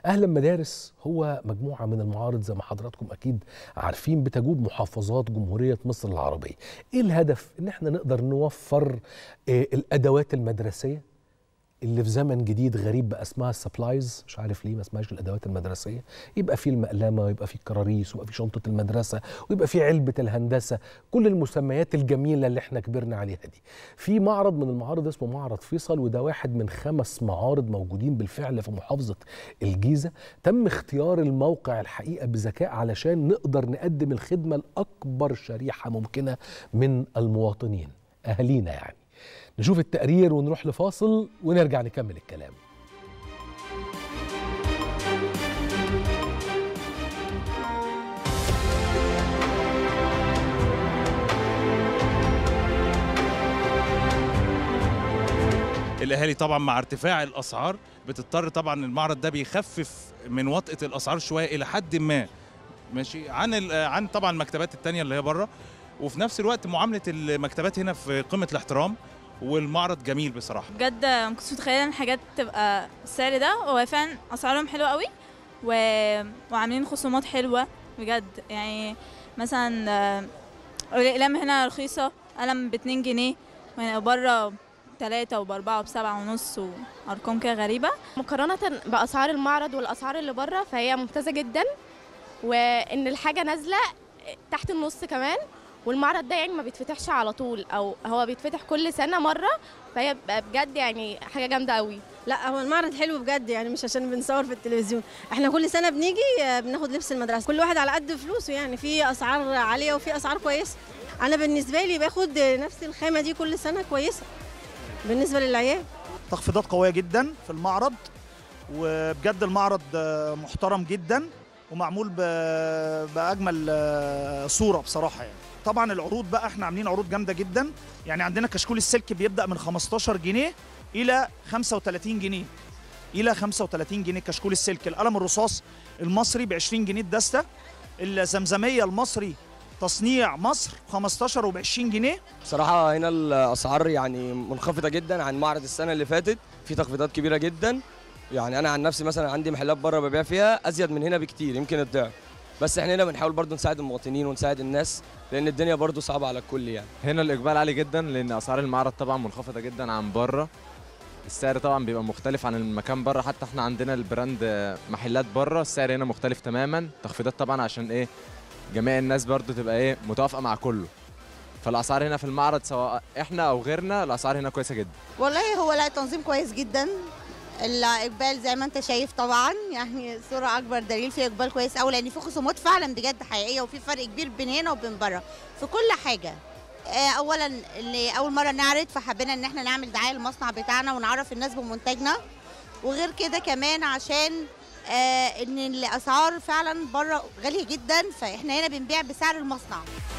أهلا مدارس هو مجموعة من المعارض زي ما حضراتكم أكيد عارفين بتجوب محافظات جمهورية مصر العربية إيه الهدف؟ إن احنا نقدر نوفر آه، الأدوات المدرسية اللي في زمن جديد غريب بقى اسمها السبلايز مش عارف ليه ما اسمهاش الادوات المدرسيه يبقى في المقلمه ويبقى في الكراريس ويبقى في شنطه المدرسه ويبقى في علبه الهندسه كل المسميات الجميله اللي احنا كبرنا عليها دي في معرض من المعارض اسمه معرض فيصل وده واحد من خمس معارض موجودين بالفعل في محافظه الجيزه تم اختيار الموقع الحقيقه بذكاء علشان نقدر نقدم الخدمه لاكبر شريحه ممكنه من المواطنين اهالينا يعني نشوف التقرير ونروح لفاصل ونرجع نكمل الكلام الاهالي طبعا مع ارتفاع الاسعار بتضطر طبعا المعرض ده بيخفف من وطئه الاسعار شويه الى حد ما ماشي عن ال- عن طبعا المكتبات التانية اللي هي بره وفي نفس الوقت معامله المكتبات هنا في قمه الاحترام والمعرض جميل بصراحه بجد ما كنتش متخيله ان الحاجات تبقى بالسعر ده هو فعلا اسعارهم حلوه قوي و... وعاملين خصومات حلوه بجد يعني مثلا آه، الاقلام هنا رخيصه قلم ب 2 جنيه بره تلاتة وبأربعة وبسبعة ونص وأرقام كده غريبة مقارنة بأسعار المعرض والأسعار اللي بره فهي ممتازة جدا وإن الحاجة نازلة تحت النص كمان والمعرض ده يعني ما بيتفتحش على طول أو هو بيتفتح كل سنة مرة فهي بقى بجد يعني حاجة جامدة قوي لا هو المعرض حلو بجد يعني مش عشان بنصور في التلفزيون احنا كل سنه بنيجي آه، بناخد لبس المدرسه كل واحد على قد فلوسه يعني في اسعار عاليه وفي اسعار كويسه انا بالنسبه لي باخد آه، نفس الخامه دي كل سنه كويسه بالنسبه للعيال تخفيضات قويه جدا في المعرض وبجد المعرض آه، محترم جدا ومعمول ب- باجمل آه، صوره بصراحه يعني طبعا العروض بقى احنا عاملين عروض جامده جدا يعني عندنا كشكول السلك بيبدا من 15 جنيه الى 35 جنيه الى 35 جنيه كشكول السلك القلم الرصاص المصري ب 20 جنيه الدسته الزمزميه المصري تصنيع مصر 15 وب 20 جنيه بصراحة هنا الأسعار يعني منخفضة جدا عن معرض السنة اللي فاتت في تخفيضات كبيرة جدا يعني أنا عن نفسي مثلا عندي محلات بره ببيع فيها أزيد من هنا بكتير يمكن الضعف بس احنا هنا بنحاول برضو نساعد المواطنين ونساعد الناس لأن الدنيا برضو صعبة على الكل يعني هنا الاقبال عالي جدا لان اسعار المعرض طبعا منخفضه جدا عن بره السعر طبعا بيبقى مختلف عن المكان بره حتى احنا عندنا البراند آه، محلات بره السعر هنا مختلف تماما تخفيضات طبعا عشان ايه جميع الناس برضو تبقى ايه متوافقه مع كله فالاسعار هنا في المعرض سواء احنا او غيرنا الاسعار هنا كويسه جدا والله هو لا تنظيم كويس جدا الاقبال زي ما انت شايف طبعا يعني صوره اكبر دليل في اقبال كويس قوي لان في خصومات فعلا بجد حقيقيه وفي فرق كبير بين هنا وبين بره في كل حاجه آه، اولا اللي اول مره نعرض فحبينا ان احنا نعمل دعايه للمصنع بتاعنا ونعرف الناس بمنتجنا وغير كده كمان عشان آه، ان الاسعار فعلا بره غاليه جدا فاحنا هنا بنبيع بسعر المصنع